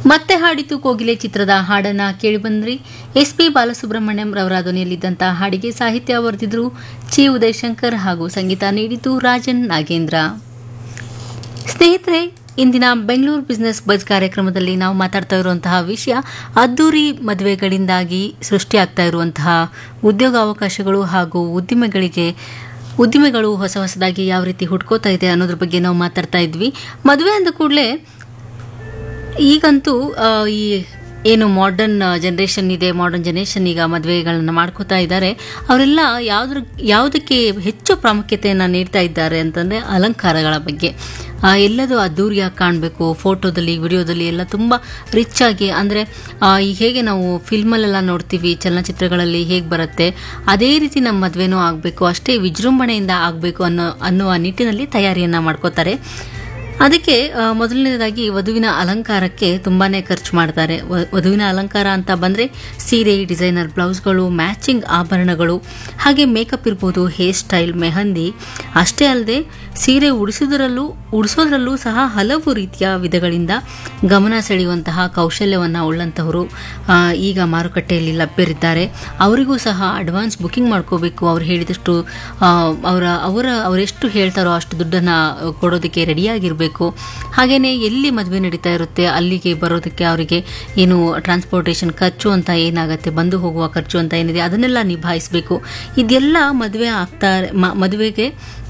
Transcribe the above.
ಮತ್ತೆ ಹಾಡಿತು ಕೋಗಿಲೆ ಚಿತ್ರದ ಹಾಡನ್ನ ಕೇಳಿಬಂದ್ರಿ ಎಸ್ ಪಿ ಬಾಲಸುಬ್ರಹ್ಮಣ್ಯಂ ರವರ ಧ್ವನಿಯಲ್ಲಿದ್ದಂತಹ ಹಾಡಿಗೆ ಸಾಹಿತ್ಯ ಬರೆದಿದ್ರು ಚಿ ಉದಯಶಂಕರ್ ಹಾಗೂ ಸಂಗೀತ ನೀಡಿತು ರಾಜನ್ ನಾಗೇಂದ್ರ ಸ್ನೇಹಿತರೆ ಇಂದಿನ ಬೆಂಗಳೂರು ಬಿಸ್ನೆಸ್ ಬಜ್ ಕಾರ್ಯಕ್ರಮದಲ್ಲಿ ನಾವು ಮಾತಾಡ್ತಾ ಇರುವಂತಹ ವಿಷಯ ಅದ್ದೂರಿ ಮದುವೆಗಳಿಂದಾಗಿ ಸೃಷ್ಟಿಯಾಗ್ತಾ ಇರುವಂತಹ ಉದ್ಯೋಗಾವಕಾಶಗಳು ಹಾಗೂ ಉದ್ದಿಮೆಗಳಿಗೆ ಉದ್ದಿಮೆಗಳು ಹೊಸ ಹೊಸದಾಗಿ ಯಾವ ರೀತಿ ಹುಡ್ಕೋತಾ ಇದೆ ಅನ್ನೋದ್ರ ಬಗ್ಗೆ ನಾವು ಮಾತಾಡ್ತಾ ಇದ್ವಿ ಮದುವೆ ಅಂದ ಕೂಡಲೇ ಈಗಂತೂ ಆ, ಈ ಏನು ಮಾಡರ್ನ್ ಜನ್ರೇಷನ್ ಇದೆ ಮಾಡರ್ನ್ ಜನ್ರೇಷನ್ ಈಗ ಮದುವೆಗಳನ್ನ ಮಾಡ್ಕೋತಾ ಇದ್ದಾರೆ ಅವರೆಲ್ಲ ಯಾವ್ದ್ರ ಯಾವುದಕ್ಕೆ ಹೆಚ್ಚು ಪ್ರಾಮುಖ್ಯತೆಯನ್ನು ನೀಡ್ತಾ ಇದ್ದಾರೆ ಅಂತಂದರೆ ಅಲಂಕಾರಗಳ ಬಗ್ಗೆ ಆ, ಎಲ್ಲದೂ ಅದ್ದೂರಿಯಾಗಿ ಕಾಣಬೇಕು ಫೋಟೋದಲ್ಲಿ ವಿಡಿಯೋದಲ್ಲಿ ಎಲ್ಲ ತುಂಬ ರಿಚ್ ಆಗಿ ಅಂದರೆ ಈಗ ಹೇಗೆ ನಾವು ಫಿಲ್ಮಲ್ಲೆಲ್ಲ ನೋಡ್ತೀವಿ ಚಲನಚಿತ್ರಗಳಲ್ಲಿ ಹೇಗೆ ಬರುತ್ತೆ ಅದೇ ರೀತಿ ನಮ್ಮ ಮದುವೆನೂ ಆಗಬೇಕು ಅಷ್ಟೇ ವಿಜೃಂಭಣೆಯಿಂದ ಆಗಬೇಕು ಅನ್ನೋ ಅನ್ನುವ ನಿಟ್ಟಿನಲ್ಲಿ ತಯಾರಿಯನ್ನು ಮಾಡ್ಕೋತಾರೆ ಅದಕ್ಕೆ ಆ, ಮೊದಲನೇದಾಗಿ ವಧುವಿನ ಅಲಂಕಾರಕ್ಕೆ ತುಂಬಾನೇ ಖರ್ಚು ಮಾಡ್ತಾರೆ ವ- ವಧುವಿನ ಅಲಂಕಾರ ಅಂತ ಬಂದರೆ ಸೀರೆ ಡಿಸೈನರ್ ಬ್ಲೌಸ್ಗಳು ಮ್ಯಾಚಿಂಗ್ ಆಭರಣಗಳು ಹಾಗೆ ಮೇಕಪ್ ಇರ್ಬೋದು ಹೇರ್ ಸ್ಟೈಲ್ ಮೆಹಂದಿ ಅಷ್ಟೇ ಅಲ್ಲದೆ ಸೀರೆ ಉಡಿಸೋದ್ರಲ್ಲೂ ಉಡಿಸೋದ್ರಲ್ಲೂ ಸಹ ಹಲವು ರೀತಿಯ ವಿಧಗಳಿಂದ ಗಮನ ಸೆಳೆಯುವಂತಹ ಕೌಶಲ್ಯವನ್ನು ಉಳ್ಳಂತಹವರು ಆ, ಈಗ ಮಾರುಕಟ್ಟೆಯಲ್ಲಿ ಲಭ್ಯರಿದ್ದಾರೆ ಅವರಿಗೂ ಸಹ ಅಡ್ವಾನ್ಸ್ ಬುಕಿಂಗ್ ಮಾಡ್ಕೋಬೇಕು ಅವ್ರು ಹೇಳಿದಷ್ಟು ಆ, ಅವರ ಅವರ ಅವರೆಷ್ಟು ಹೇಳ್ತಾರೋ ಅಷ್ಟು ದುಡ್ಡನ್ನು ಕೊಡೋದಕ್ಕೆ ರೆಡಿಯಾಗಿರಬೇಕು ಹಾಗೆಯೇ ಎಲ್ಲಿ ಮದುವೆ ನಡೀತಾ ಇರುತ್ತೆ ಅಲ್ಲಿಗೆ ಬರೋದಕ್ಕೆ ಅವರಿಗೆ ಏನು ಟ್ರಾನ್ಸ್ಪೋರ್ಟೇಷನ್ ಖರ್ಚು ಅಂತ ಏನಾಗುತ್ತೆ ಬಂದು ಹೋಗುವ ಖರ್ಚು ಅಂತ ಏನಿದೆ ಅದನ್ನೆಲ್ಲ ನಿಭಾಯಿಸಬೇಕು ಇದೆಲ್ಲ ಮದುವೆ ಆಗ್ತಾ ಮ- ಮದುವೆಗೆ